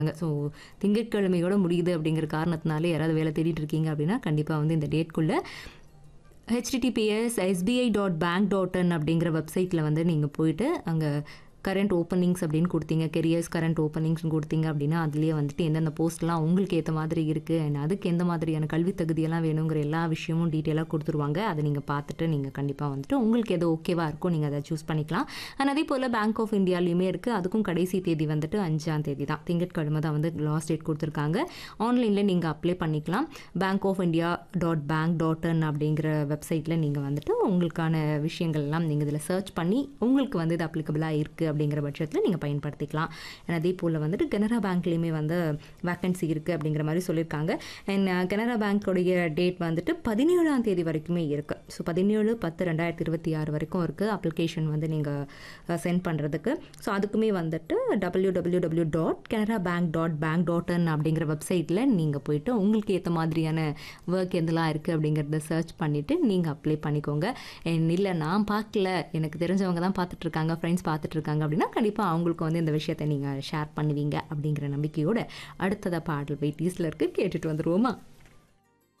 so திங்கட்கிழமையோட முடியுது அப்படிங்கிற காரணத்தினால யாராவது வேலை தேடிட்டு இருக்கீங்க அப்படின்னா கண்டிப்பாக வந்து இந்த டேட்குள்ளே HTTPS SBI dot bank dot in அப்படிங்கிற வெப்சைட்டில் வந்து நீங்கள் போயிட்டு அங்கே கரண்ட் ஓப்பனிங்ஸ் அப்படின்னு கொடுத்தீங்க கெரியர்ஸ் கரண்ட் ஓப்பனிங்ஸ்னு கொடுத்தீங்க அப்படின்னா அதுலேயே வந்துட்டு எந்தெந்த போஸ்ட்லாம் உங்களுக்கு ஏற்ற மாதிரி இருக்குது அண்ட் அதுக்கு எந்த மாதிரியான கல்வி தகுதியெல்லாம் வேணுங்கிற எல்லா விஷயமும் டீட்டெயிலாக கொடுத்துருவாங்க அதை நீங்கள் பார்த்துட்டு நீங்கள் கண்டிப்பாக வந்துட்டு உங்களுக்கு எது ஓகேவா இருக்கோ நீங்கள் அதை சூஸ் பண்ணிக்கலாம் அண்ட் அதே போல் பேங்க் ஆஃப் இந்தியாலையுமே இருக்குது அதுக்கும் கடைசி தேதி வந்துட்டு அஞ்சாம் தேதி தான் திங்கட்கிழமை தான் வந்து லாஸ்ட் டேட் கொடுத்துருக்காங்க ஆன்லைனில் நீங்கள் அப்ளை பண்ணிக்கலாம் bank of India dot bank dot in அப்படிங்கிற வெப்சைட்டில் நீங்கள் வந்துட்டு உங்களுக்கான விஷயங்கள்லாம் நீங்கள் இதில் சர்ச் பண்ணி உங்களுக்கு வந்து இது அப்ளிகபிளாக இருக்குது அப்படிங்கிற பட்சத்தில் நீங்கள் பயன்படுத்திக்கலாம் அண்ட் அதே போல் வந்துட்டு கனரா பேங்க்லேயுமே வந்து வேக்கன்சி இருக்குது அப்படிங்கிற மாதிரி சொல்லியிருக்காங்க அண்ட் கனரா பேங்க்கோடைய டேட் வந்துட்டு பதினேழாம் தேதி வரைக்குமே இருக்குது ஸோ பதினேழு பத்து ரெண்டாயிரத்தி இருபத்தி ஆறு வரைக்கும் இருக்குது அப்ளிகேஷன் வந்து நீங்கள் சென்ட் பண்ணுறதுக்கு ஸோ அதுக்குமே வந்துட்டு W W W dot Canara bank dot bank dot in அப்படிங்கிற வெப்சைட்டில் நீங்கள் போயிட்டு உங்களுக்கு ஏற்ற மாதிரியான ஒர்க் எதெல்லாம் இருக்குது அப்படிங்கிறத சர்ச் பண்ணிவிட்டு நீங்கள் அப்ளை பண்ணிக்கோங்க அண்ட் இல்லை நான் பார்க்கல எனக்கு தெரிஞ்சவங்க தான் பார்த்துட்ருக்காங்க ஃப்ரெண்ட்ஸ் பார்த்துட்ருக்காங்க அப்படின்னா கண்டிப்பாக அவங்களுக்கு வந்து இந்த விஷயத்தை நீங்கள் ஷேர் பண்ணுவீங்க அப்படிங்கிற நம்பிக்கையோட அடுத்ததாக பாடல் வெயிட்டீஸில் இருக்குது கேட்டுட்டு வந்துருவோமா